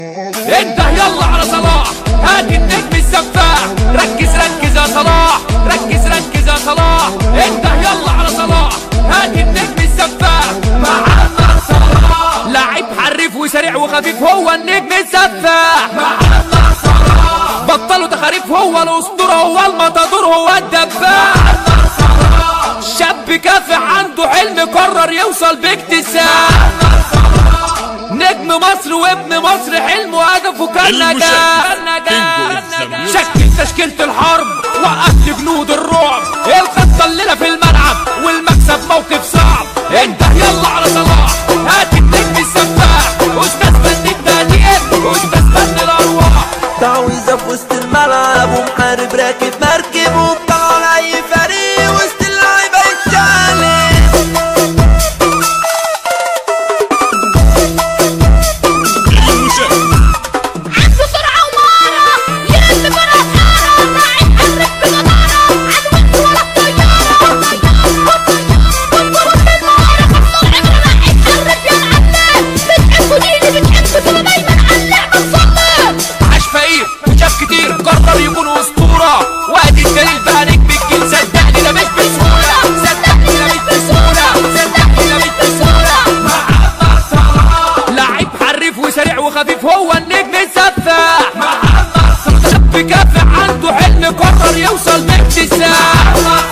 انت يلا على صلاح هات النجم السفاح ركز ركز يا صلاح ركز ركز يا صلاح انت يلا على صلاح هات النجم السفاح محمد صلاح لعيب حريف وسريع وخفيف هو النجم السفاح محمد صلاح بطلوا تخاريف هو الاسطوره هو المطادور هو الدباح شاب كافح عنده حلم قرر يوصل باكتساح نجم مصر وابن مصر حلمه هدفه كان نجاح شكل تشكيلة الحرب وقفت جنود الرعب الخطة الليلة في الملعب والمكسب موقف صعب انت يلا على صلاح هات النجم السفاح استاذ فن التهدئات استاذ فن الارواح تعويذة في وسط الملعب ومحارب راكب مركب وبطلع على أي فريق وسط اللعيبة يتشالب عنده سرعة ومهارة يرد كرة حارة راعي حرك بجدارة عدوك ولا الطيارة وسط المهارة خط العبرة راعي حرك يا معلم بتحبوا ديني بتحبوا كده دايما على اللعبة تصمم عاش فقير وشاف كتير قرر يكون اسطورة وادي الدليل بقى نجم الجيل صدقني ده مش بسهولة صدقني ده مش بسهولة صدقني ده مش بسهولة محمد صلاح لعيب حريف وسريع وخفيف هو النجم السفاح محمد صلاح شاب كافح عنده حلم قرر يوصل باكتساح